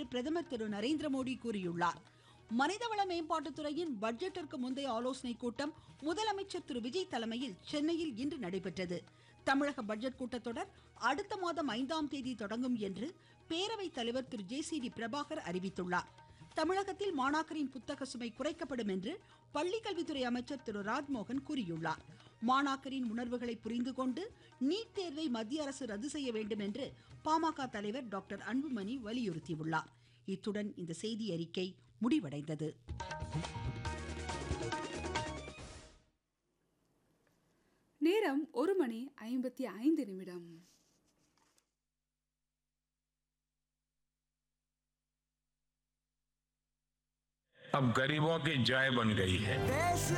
பிரதமர் திரு நரேந்திர மோடி கூறியுள்ளார் மனிதவள மேம்பாட்டுத் துறையின் பட்ஜெட்டிற்கு முந்தைய ஆலோசனைக் கூட்டம் முதலமைச்சர் திரு விஜய் தலைமையில் சென்னையில் இன்று நடைபெற்றது தமிழக பட்ஜெட் கூட்டத்தொடர் அடுத்த மாதம் ஐந்தாம் தேதி தொடங்கும் என்று பேரவைத் தலைவர் Thiru J C D Prabhakar அறிவித்துள்ளார் தமிழகத்தில் மாணாக்கரின் புத்தக சுமை குறைக்கப்படும் என்று பள்ளிக்கல்வித்துறை அமைச்சர் திரு ராஜ்மோகன் கூறியுள்ளார் மாணாக்கரின் உணர்வுகளை புரிந்து கொண்டு நீட் தேர்வை மத்திய அரசு ரத்து செய்ய வேண்டும் என்று பாமக தலைவர் டாக்டர் அன்புமணி வலியுறுத்தியுள்ளார் இத்துடன் இந்த செய்தி அறிக்கை முடிவடைந்தது நேரம் ஒரு மணி ஐம்பத்தி ஐந்து நிமிடம் अब गरीबों की जय बन गई है देश